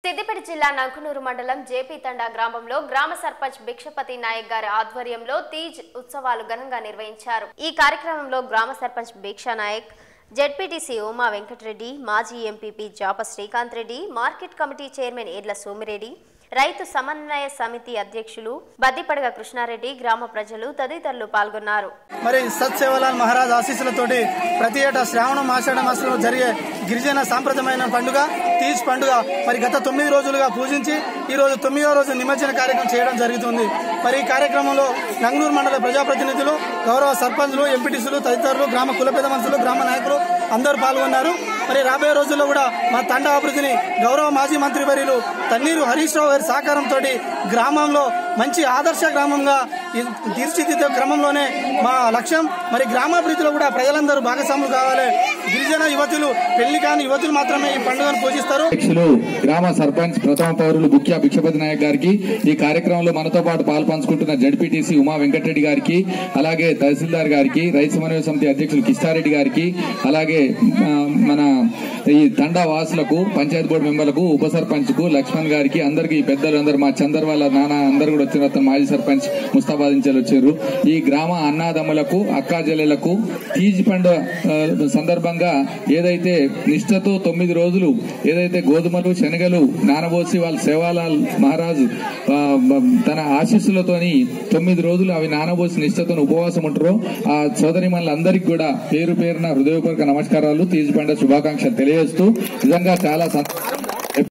సిద్దిపేట జిల్లా నంకునూరు మండలం జేపీ తండా గ్రామంలో గ్రామ సర్పంచ్ భిక్షపతి నాయక్ గారి ఆధ్వర్యంలో తీజ్ ఉత్సవాలు ఘనంగా నిర్వహించారు ఈ కార్యక్రమంలో గ్రామ సర్పంచ్ భిక్షా నాయక్ జెడ్పీటీసీ ఉమా వెంకటరెడ్డి మాజీ MPP Japa Srikanth Reddy market committee chairman Edla Somireddy రైతు సమన్వయ సమితి అధ్యక్షులు బద్దిపడగ కృష్ణారెడ్డి గ్రామ ప్రజలు తదితరులు పాల్గొన్నారు మరి సత్ సేవలాల్ మహారాజ్ ఆశీస్సులతోటి ప్రతి ఏటా శ్రావణ మాసాడ మాసంలో జరిగే గిరిజన సాంప్రదాయమైన పండుగ తీజ్ పండుగ మరి గత తొమ్మిది రోజులుగా పూజించి ఈ రోజు తొమ్మిదవ రోజు నిమజ్జన కార్యక్రమం చేయడం జరుగుతుంది మరి ఈ కార్యక్రమంలో నంగనూరు మండల ప్రజాప్రతినిధులు గౌరవ సర్పంచ్లు ఎంపీటీసీలు తదితరులు గ్రామ కుల పెద్ద మనుషులు గ్రామ నాయకులు అందరూ పాల్గొన్నారు మరి రాబోయే రోజుల్లో కూడా మా తండ అభివృద్ధిని గౌరవ మాజీ మంత్రి వర్యులు తన్నీరు హరీష్ రావు గారి సహకారంతో గ్రామంలో మంచి ఆదర్శ గ్రామంగా ఈ తీర్చిదిద్దే క్రమంలోనే మా లక్ష్యం మరి గ్రామాభివృద్ధిలో కూడా ప్రజలందరూ భాగస్వాములు కావాలి గిరిజన యువతులు పెళ్లి కాని యువతులు మాత్రమే ఈ పండుగను పూజిస్తారు అధ్యక్షులు గ్రామ సర్పంచ్ ప్రథమ పౌరులు ముఖ్య భిక్షపతి నాయక్ గారికి ఈ కార్యక్రమంలో మనతో పాటు పాలు పంచుకుంటున్న జడ్పీటీసీ ఉమా వెంకటరెడ్డి గారికి అలాగే తహసీల్దార్ గారికి రైతు సమన్వయ సమితి అధ్యక్షులు కిష్టారెడ్డి గారికి అలాగే ఆ, మన ఈ తండా వాసులకు పంచాయతీ బోర్డు మెంబర్లకు ఉప సర్పంచ్ కు లక్ష్మణ్ గారికి అందరికి పెద్దలు అందరు మా చందర్ వాళ్ళ నాన్న అందరు కూడా వచ్చిన అతను మాజీ సర్పంచ్ ముస్తాబాద్ నుంచి వచ్చారు ఈ గ్రామ అన్నాదమ్ములకు అక్కా చెల్లెలకు తీజ్ పండుగ ఆ, సందర్భంగా ఏదైతే నిష్ఠతో తొమ్మిది రోజులు ఏదైతే గోధుమలు శనగలు నానబోసి వాళ్ళ సేవాలాల్ మహారాజు ఆ, మ- తన ఆశీస్సులతోని తొమ్మిది రోజులు అవి నానబోసి నిష్ఠతో ఉపవాసం ఉంటారో ఆ సోదరి అందరికీ కూడా పేరు పేరున హృదయపూర్వక నమస్కారాలు తీజ్ పండుగ శుభాకాంక్షలు తెలియజేస్తూ నిజంగా చాలా సంతోషం